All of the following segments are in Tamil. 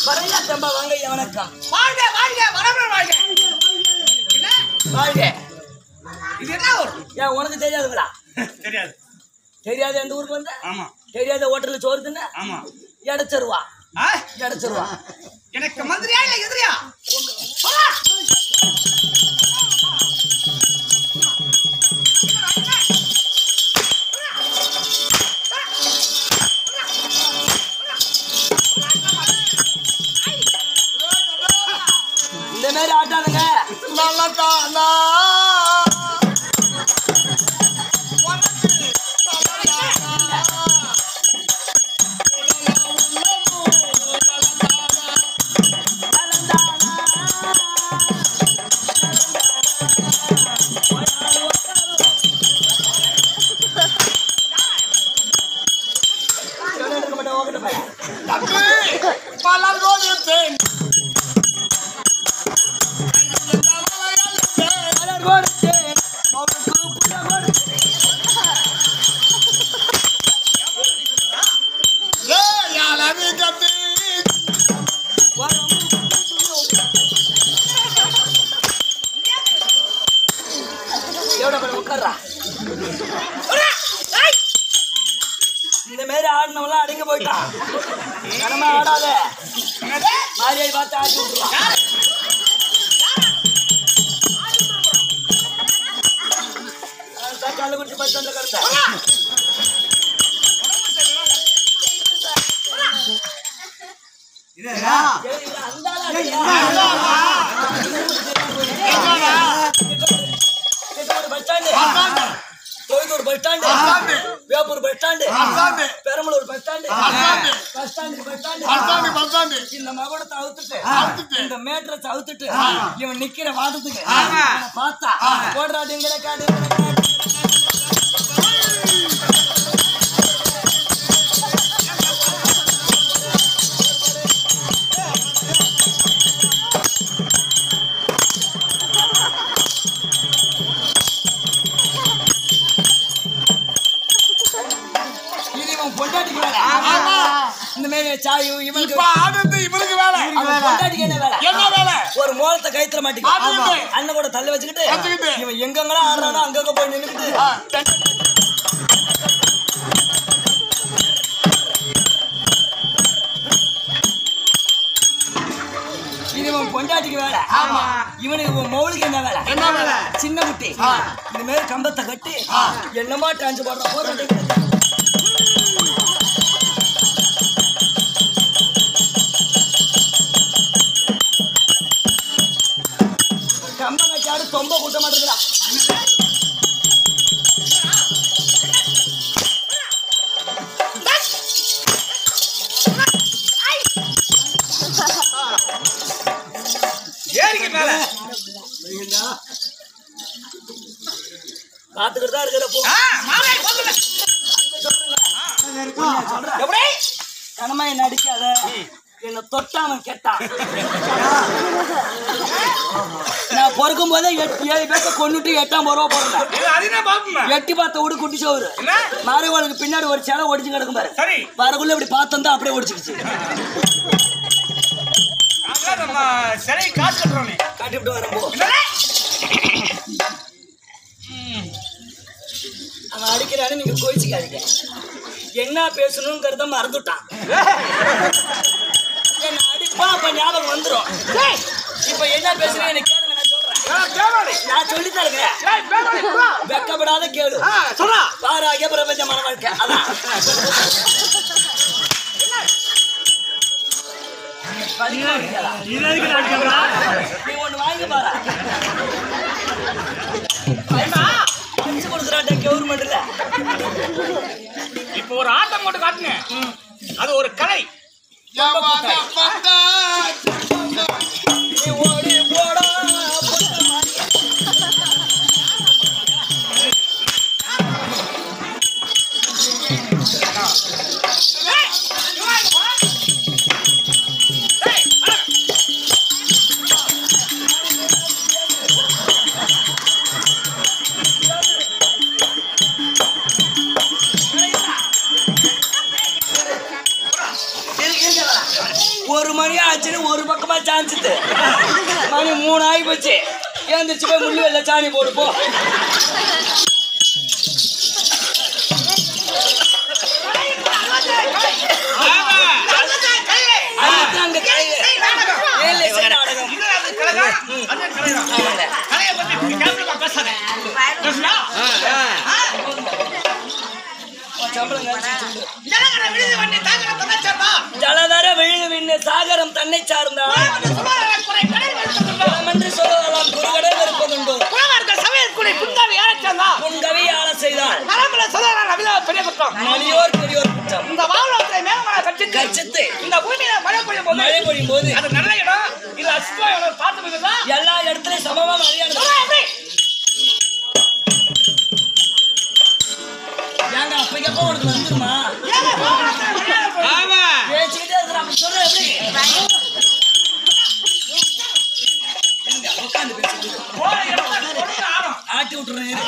பரையா தம்பா வாங்க ஐயா வணக்கம் வாழ்க வாழ்க வரவர வாழ்க என்ன வாழ்க இது என்ன ஊர் ஏன் உனக்கு தெரியாதுங்களா தெரியாது தெரியாத எந்த ஊருக்கு வந்த ஆமா தெரியாத ஹோட்டல்ல சோறு தின்ன ஆமா எடச்சிருவா ஆ? எடச்சிருவா எனக்கு மந்திரியா இல்ல எதிரியா இந்த மாதிரி ஆட்டானுங்க நல்லதானா சொன்னா எடுக்க மாட்டேன் உன்கிட்ட போய். மலர் கொடுத்தேன் மலர் கொடுத்தேன், மவுனுக்கு புள்ள கொடுத்தேன். ஏய் அழகு கத்தி வரம்பு எவ்வளவு பேர் உட்கார்றா இந்த மாதிரி ஆடினவெல்லாம் அடங்கி போயிட்டான் கனமா ஆடாத மாரியாய் பார்த்து ஆடி விட்டுருவான் அதான் கல்லு குடிச்சு பத்து வந்து கிடந்த அந்த bus stand Coimbatore bus stand stand. Veppur bus stand stand. Perambalur bus stand stand. Bus stand bus stand பஸ்தாண்டி பஸ்தாண்டி இந்த மகுடத்தை அவுத்துட்டு அவுத்துட்டு. இந்த மேட்ரஸ் அவுத்துட்டு இவன் நிக்கிற வாதத்துக்கு இவனை பார்த்தா போடுறா டிங்கட காடு இது இவன் பொண்டாட்டிக்கு வேலை இந்த மாதிரி சாயு இவனுக்கு இப்ப ஆடுறது இவனுக்கு வேலை அவன் பொண்டாட்டிக்கு என்ன வேலை என்ன வேலை ஒரு மோளத்தை கைத்துல மாட்டிக்க மாட்டிக்கிட்டு. அண்ணன் கூட தள்ள வச்சுக்கிட்டு வச்சுக்கிட்டு. இவன் எங்கெங்கெல்லாம் ஆடுறானோ அங்கங்க போய் நின்னுக்கிட்டு இது இவன் பொண்டாட்டிக்கு வேலை இவனுக்கு இவன் மௌலுக்கு என்ன வேலை என்ன வேலை சின்ன குட்டி இந்த மாதிரி கம்பத்தை கட்டி என்னமா டான்ஸ் போடுற போட்டு கம்பம் கட்டியாடு தொம்ப கூட்ட மாட்டேங்கிறா ஏரிக்கு மேல காத்துக்கிட்டு தான் இருக்கிற போ ஆ, மாலை சொல்லுங்க எப்படி கனமா என்ன அடிக்காத என்ன தொட்டா அவன் கெட்டான் நான் பொறுக்கும் போதே எட்டு ஏழு பேர்த்த கொண்டுட்டு எட்டாம் ரூபா போறேன் இது அதினா பாப்போமா எட்டி பார்த்த விடு குட்டி சோறு என்ன மாரியவளுக்கு பின்னாடி ஒரு சிலை ஒடிச்சு கிடக்கும் பாரு சரி வரக்குள்ள இப்படி பார்த்தா அப்படியே ஒடிச்சுக்கிச்சு நாங்க நம்ம சிலை காசு கட்டுறோமே காட்டிவிட்டு வரப்போ என்னடா? அவன் அடிக்கிறான்னு நீங்க கோயிச்சுக்காதீங்க என்ன பேசணுங்கிறத மறந்துட்டான் என்ன அடிப்பா அப்ப ஞாபகம் வந்துரும் இப்ப என்ன பேசுறேன் எனக்கு கேளுங்க நான் சொல்றேன் ஏய், பேரோடி. நான் சொல்லி தரேங்க ஏய், பேரோடி, போ. வெக்கப்படாத கேளு ஆ, சொல்றா. பாராகிய பிரபஞ்ச மன வாழ்க்கை அதான் நீ ஒண்ணு வாங்கி பாரு பஞ்சு கொடுக்குறாட்ட கவர்மெண்ட்ல இப்போ ஒரு ஆட்டம் போட்டு காட்டுங்க அது ஒரு கலை எவன வந்தா நீ ஓடி போடா ஏய், இங்க வா, இங்க வா. ஏய், வா. ஒரு மணி ஆச்சுன்னு ஒரு பக்கமா சாஞ்சுது மணி மூணு ஆகி போச்சு ஏந்திரிச்சு போய் முள்ளு வெள்ள சாணி போடு போ அதுக்கு அங்க கலை ஏழு இசை நாடகம் ஆமாங்க. சம்பளம் காய்ச்சி சொல்லு. ஜலதர விழுது விண்ணு சாகரம் தன்னை சார்ந்தால் என்று சொல்லுவதெல்லாம் குறுகடல் இருப்பதுண்டோ உன் கவி ஆள செய்தால் மணியோர் பெரியோர் குற்றம் இந்த வாகனத்தை மேகமலை கட்சி கச்சித்து இந்த பூமியில மழை பெய்யும் போது மழை பொழியும் போது அது நல்ல இடம் இது அசுத்தமா இடம் பார்த்து போயிருந்தா எல்லா இடத்துலயும் சமமா மரியாதை எப்படி ஏங்க அப்பைக்கப்போ உனக்கு வந்துருமா ஏங்க வாகனத்தை மரியாதை போய் பேசிக்கிட்டே இருக்கிற அப்படி சொல்ற எப்படி ஏங்க, உட்கார்ந்து பேசிட்டு இரு. போற இடத்துல கொடுங்க ஆடும் ஆட்டி விட்டுறேன் இரு.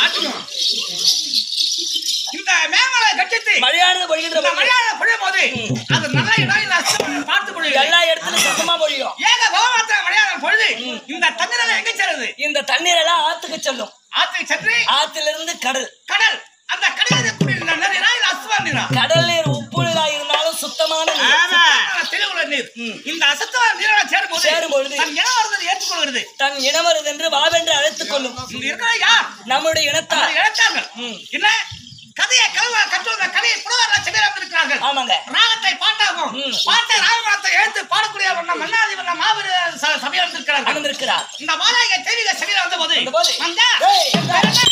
இந்த மேகமலை கட்சி மழையானது பொழிகின்ற இந்த போது மலையாள பொழியும் போது அது நல்ல இடம் இல்ல அசுத்தம் பார்த்து பொழியும் எல்லா இடத்துலயும் சத்தமா பொழியும் ஏக பகவாத்திர மலையாளம் பொழுது இந்த தண்ணீரில் எங்க செல்லுது இந்த தண்ணீர் எல்லாம் ஆத்துக்கு செல்லும் ஆற்றுக்கு சென்று ஆத்துல இருந்து கடல் கடல் அந்த கடலில் இருக்கக்கூடிய இந்த நீரா இல்ல அசுவ நீரா கடல் நீர் உப்பு நீரா இருந்தாலும் சுத்தமான நீர் சுத்தமான தெளிவுள்ள நீர் இந்த அசுத்தமான நீரோட சேரும் போது சேரும் பொழுது தன் இனம் வருவதை ஏற்றுக்கொள்கிறது தன் இனமருது என்று வாவென்று அழைத்துக் கொள்ளும் இங்க இருக்கிற யார் நம்முடைய இனத்தார் அந்த இழைத்தார்கள் ம். என்ன கதையை கல்வா கற்றுவந்த கதையை புலவர்கள் செவியாக இருக்கிறார்கள் ஆமாங்க ராகத்தை பாட்டாகும் ம். பாட்டை ராகமரத்தை எழுத்து பாடக்கூடிய வண்ண மன்னாதி வண்ண மாபெரும் ச- சபையில் இருந்திருக்கிறார்கள் அமர்ந்திருக்கிறார் இந்த மாலாய தெய்வீக சபையில் வந்த போது வந்தபோது, வந்த ஏய், எங்க?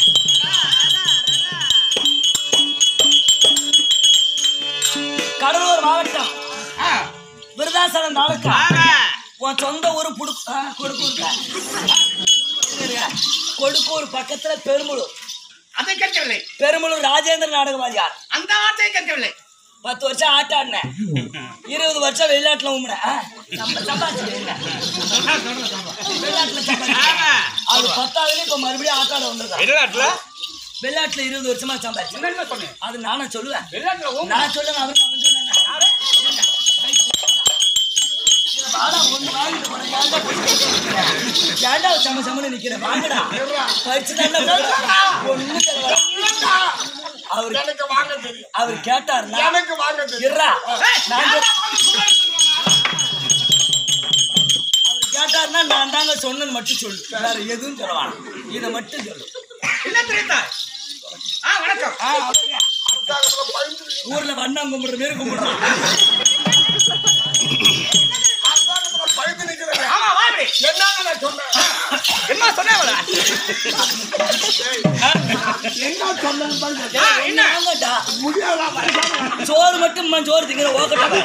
கடலூர் மாவட்டம் ஆ, விருதாசலம் தாலுக்கா ஆமா. உன் சொந்த ஊரு புடு ஆ, கொடுக்கூர் கொடுக்கூர் பக்கத்துல பெருமுளூர் அதை கேட்கவில்லை பெருமுளூர் ராஜேந்திர நாடகவாதியார் அந்த வார்த்தையை கேட்கவில்லை பத்து வருஷம் ஆட்ட ஆடினேன் இருபது வருஷம் வெளிநாட்டுல உம்முன சம்பாதிச்சு வெளிநாட்டுல சம்பாதிச்சேன். ஆமா. அது பத்தாவது இப்ப மறுபடியும் ஆட்டாட வந்திருக்கான் வெளிநாட்டுல வெளிநாட்டுல இருபது வருஷமா சம்பாதிச்சேன் என்ன சொன்னேன் அது நானும் சொல்லுவேன் வெளிநாட்டுல ஓம் நான் சொல்லுங்க அவருக்கு அவன் சொன்னாங்க வாடா, ஒண்ணு வாங்கிட்டு போடா, ஏன்டா போய் ஏன்டா சம சமன்னு நிக்கிற? வாங்கடா. பறிச்சு தாண்டா போடா. ஒண்ணும் தெரியல. அவரு எனக்கு வாங்க தெரியும் அவர் கேட்டாருன்னா எனக்கு வாங்க தெரியும் இருடா. நான் சொல்- அவர் கேட்டாருன்னா நான் தாங்க சொன்னேன்னு மட்டும் சொல்லு வேற எதுவும் சொல்லவான் இதை மட்டும் சொல்லு என்ன தெரியுதா ஆ வணக்கம் ஆ, அவங்க அத்தாங்கத்துல பயந்து ஊர்ல வண்ணம் கும்பிடுற மாரி கும்பிடுறான் அத்தாங்கத்துல பயந்து நிக்கிறேன் ஆமா வா இப்படி என்னங்க நான் சொன்னேன் என்ன சொன்னேன் அவள என்ன சொன்னேன் பாருங்க. ஆ, என்ன ஆமாடா. முடியாதா வயசான சோறு மட்டும் அம்மா சோறு திங்கிற ஓக்கட்டா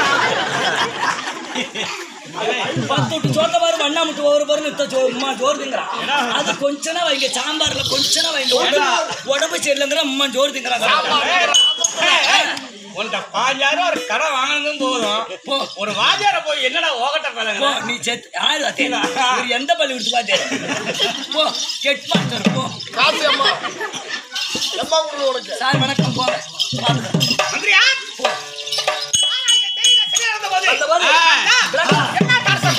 பத்து விட்டு சோத்த பாரு வண்ணா முட்டு ஒவ்வொரு பாரு நித்த சோ அம்மா சோறு திங்கிறான் அது கொஞ்சனா வைங்க சாம்பார்ல கொஞ்சனா வைங்க உடம்பு உடம்பு சரியில்லைங்கிற அம்மா சோறு திங்கிறாங்க உன்கிட்ட பாஞ்சாயிரம் ஒரு கடை வாங்கினதும் போதும் போ ஒரு வாஜார போய் என்னடா ஓகட்ட போ பேலங்க நீ செத்து யாரு அத்தேன் இவர் எந்த பள்ளி விட்டு பார்த்தேன் போ கெட் மாஸ்டர் போ காசு அம்மா எம்மா கொடுங்க உனக்கு சார் வணக்கம் போங்க பாத்துக்கிறேன். மந்திரியா போ ஆராய்ச்சி தெய்வீக சபையில் வந்தபோது, வந்தபோது, ஆ, என்ன தாரசம்?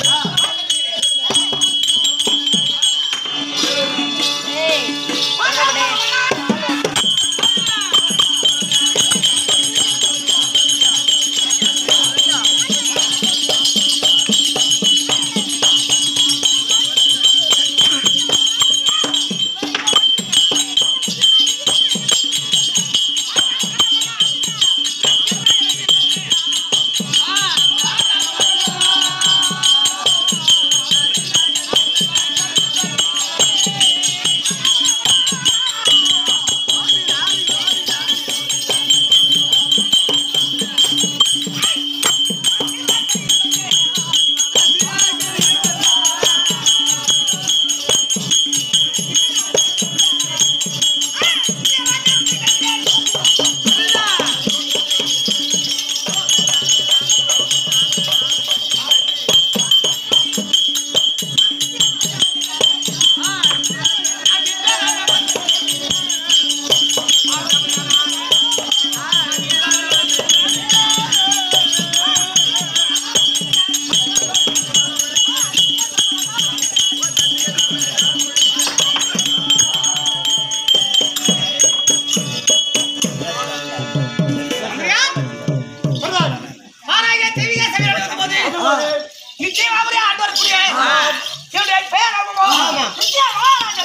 நிச்சயமாகவே ஆண்டு வரக்கூடிய என்னுடைய பெயர் ஆகுமோ ஆமா. நிச்சயமா நான்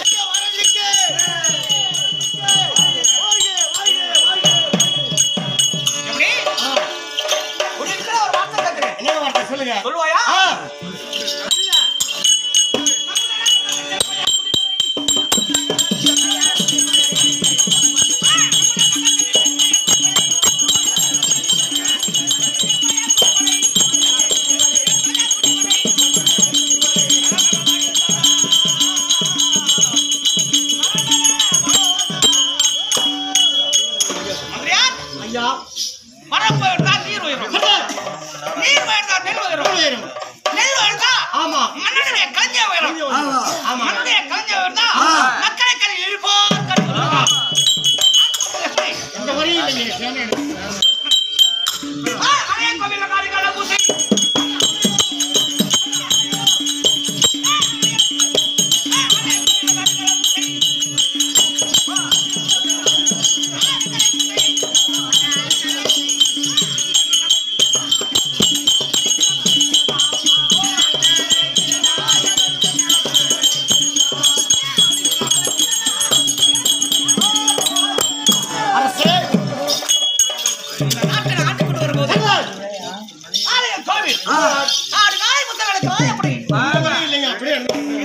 எப்படி உனக்கு ஒரு வார்த்தை கேட்கிறேன் என்ன வார்த்தை சொல்லுங்க சொல்லுவாயா ஆ. மதுரையார் ஐயா மரம் போயிருந்தா நீர் உயரும் நீர் போயிருந்தா நெல் உயரும் உயரும். நெல் உயர்ந்தா ஆமா மண்ணுடைய கஞ்சி உயரும் ஆமா மண்ணுடைய கஞ்சி உயர்ந்தா ஆ. மக்களை கல் இழுப்போர் கல் உயரும். இந்த வரி இல்லைங்க சேனை எடுத்து. ஆ, அதே கோவில்ல காரிகால பூசை அரசே நாட்டில் ஆட்டுக்குண்டு வரும்போது ஆலய கோவில் ஆ. ஆடு நாய் முத்தங்களுக்கு எப்படி இந்த வரி இல்லைங்க அப்படியே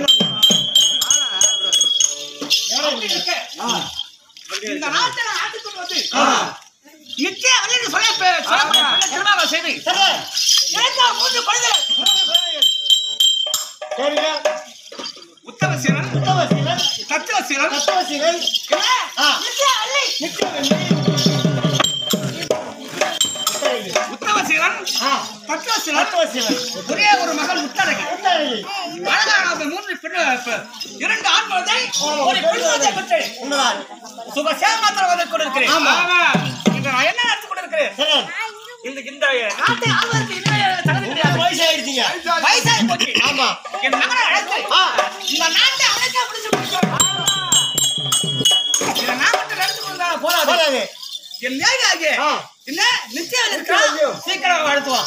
அப்படி இருக்க இந்த நாட்டில் ஆட்டுக்குண்டு வந்து ஆ. நித்திய வழின்னு சொல்ல பே- சொல்லப்பட்ட திருமணம் செய்து சரி. எனக்கு மூன்று குழந்தைகள் சரிங்க உத்தமசீலன் உத்தமசீலன் தத்துவசீலன் தத்துவசீலன் ஆ. நித்திய வள்ளி நிச்சயமில்லை. சரிங்க. உத்தமசீலன் ஆ. தத்துவசீலன் தத்துவசீலன் ஒரே ஒரு மகள் முத்தழகி உத்தரவு. அழகான அந்த மூன்று பெண் ப- இரண்டு ஆண் குழந்தை ஒரு பெண் குழந்தை பெற்றேன் உண்மைதான். சுகசேமாத்திரம் வந்து கொண்டிருக்கிறேன் ஆமா. இங்க நான் என்ன நடத்தி கொண்டிருக்கிறேன் சரி. இந்த இந்த நாட்டை ஆள்வதற்கு இன்னும் தகுதி கிடையாது வயசாயிடுச்சுங்க. வயசாகி போச்சு ஆமா. என் மகனை அழைத்து ஆ. இந்த நாட்டை அவனுக்கே பிடிச்சு கொடுக்கணும். இதை நான் மட்டும் நடத்தி கொடுத்தா போதாது போதாது. என் மேக ஆகிய ஆ. என்ன நிச்சயம் இருக்கிறான் சீக்கிரம் வாழ்த்துவான்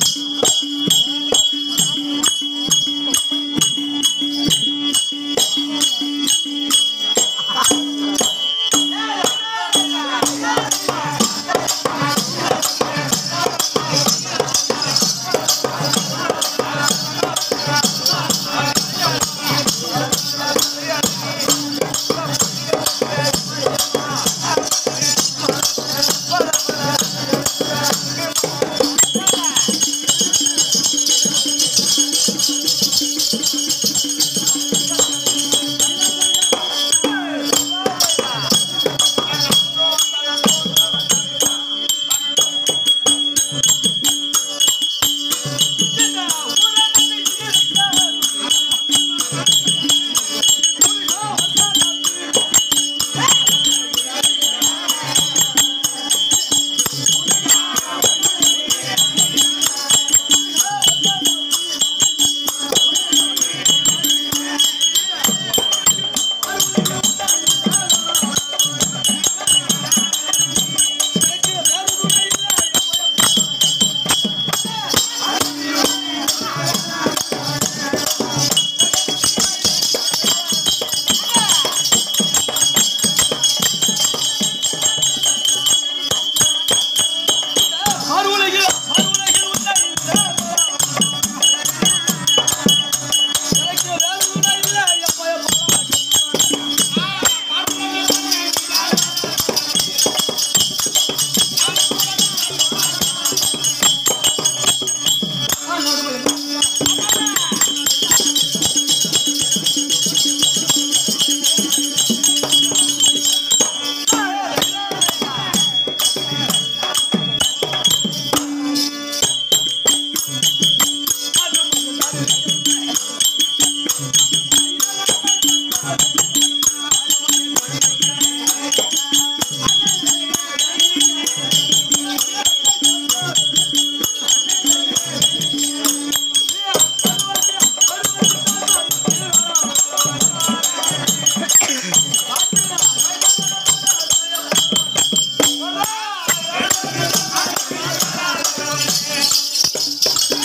ஆ